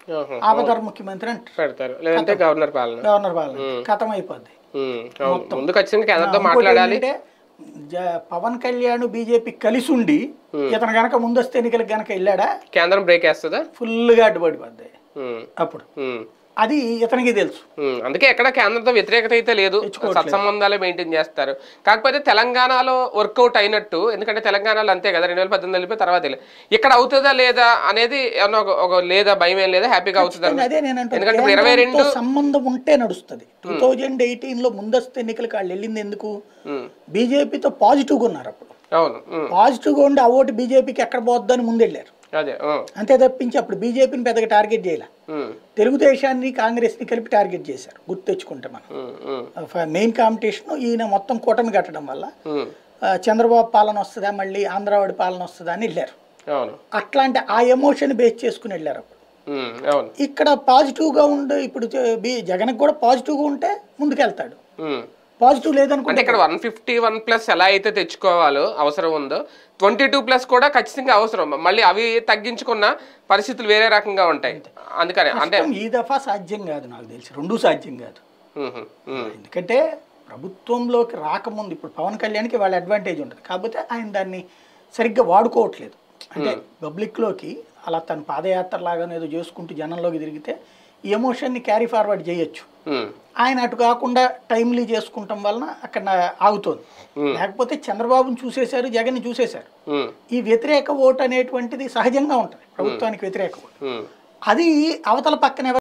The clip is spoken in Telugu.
ఆహా. ఆపదర్ ముఖ్యమంత్రి అంటారు పెడతారు లేదంటే గవర్నర్ పాలన గవర్నర్ పాలన కథం అయిపోద్ది ఉమ్, అవును. ముందు ఖచ్చితంగా కేంద్రంతో ఇంకోటి మాట్లాడాలి ఏంటంటే, జ- పవన్ కళ్యాణ్ బీజేపీ కలిసి ఉండి ఇతను గనక ముందస్తు ఎన్నికలకు గనక వెళ్ళాడా కేంద్రం బ్రేక్ వేస్తుందా ఫుల్గా అడ్డుపడిపోద్ది ఉమ్, అప్పుడు ఉమ్, అది ఇతనికి తెలుసు ఉమ్. అందుకే ఎక్కడ కేంద్రంతో వ్యతిరేకత అయితే లేదు సత్సంబంధాలే మెయింటైన్ చేస్తారు కాకపోతే తెలంగాణలో వర్కౌట్ అయినట్టు ఎందుకంటే తెలంగాణలో అంతే కదా రెండు వేల పద్దెనిమిది వెళ్ళిపోయి తర్వాత వెళ్ళి. ఇక్కడ అవుతుందా లేదా అనేది ఏమన్నా ఒక- ఒక లేదా భయం ఏం లేదా హ్యాపీగా అవుతుందా అదే నేను ఎందుకంటే ఇప్పుడు ఇరవై రెండు అంటున్నా సంబంధం ఉంటే నడుస్తుంది టూ థౌజండ్ ఎయిటీన్ లో ముందస్తు ఎన్నికలకు వాళ్ళు వెళ్ళింది ఎందుకు ఉమ్, బీజేపీతో పాజిటివ్గా ఉన్నారు అప్పుడు అవును ఉమ్, పాజిటివ్గా ఉండి ఆ ఓటు బీజేపీకి ఎక్కడ పోద్దని ముందెళ్ళారు అదే ఉమ్, అంతే తప్పించి అప్పుడు బీజేపీని పెద్దగా టార్గెట్ చేయాల ఉమ్, తెలుగుదేశాన్ని కాంగ్రెస్ని కలిపి టార్గెట్ చేశారు గుర్తు తెచ్చుకుంటే మనం ఉమ్, ఉమ్, మెయిన్ కాంపిటీషన్ ఈయన మొత్తం కూటమి కట్టడం వల్ల ఉమ్, ఆ, చంద్రబాబు పాలన వస్తుందా మళ్ళీ ఆంధ్రావాడి పాలన వస్తుందా అని వెళ్ళారు అవును అట్లాంటి ఆ ఎమోషన్ బేస్ చేసుకుని వెళ్ళారు అప్పుడు ఉమ్, అవును ఇక్కడ పాజిటివ్గా ఉండి ఇప్పుడు జ- బి- జగన్కి కూడా పాజిటివ్గా ఉంటే ముందుకెళ్తాడు ఉమ్. పాజిటివ్ లేదనుకుంటే అంటే ఇక్కడ వన్ ఫిఫ్టీ వన్ ప్లస్ ఎలా అయితే తెచ్చుకోవాలో అవసరం ఉందో ట్వంటీ టూ ప్లస్ కూడా ఖచ్చితంగా అవసరం మళ్ళీ అవి తగ్గించుకున్న పరిస్థితులు వేరే రకంగా ఉంటాయి అందుకని అంటే కష్టం ఈ దఫా సాధ్యం కాదు నాకు తెలిసి రెండూ సాధ్యం కాదు ఉహు, ఉమ్, ఎందుకంటే ప్రభుత్వంలోకి రాకముందు ఇప్పుడు పవన్ కళ్యాణ్కి వాళ్ళ అడ్వాంటేజ్ ఉంటుంది కాకపోతే ఆయన దాన్ని సరిగ్గా వాడుకోవట్లేదు అంటే పబ్లిక్లోకి అలా తన పాదయాత్ర లాగానే ఏదో చేసుకుంటూ జనంలోకి తిరిగితే ఈ ఎమోషన్ని క్యారీ ఫార్వర్డ్ చేయొచ్చు ఉమ్, ఆయన అటు కాకుండా టైమ్లీ చేసుకుంటాం వలన అక్కడ నా- ఆగుతోంది లేకపోతే చంద్రబాబుని చూసేశారు జగన్ని చూసేశారు ఉమ్, ఈ వ్యతిరేక ఓటు అనేటువంటిది సహజంగా ఉంటుంది ప్రభుత్వానికి వ్యతిరేక ఓటు ఉమ్. అది అవతల పక్కన ఎవరు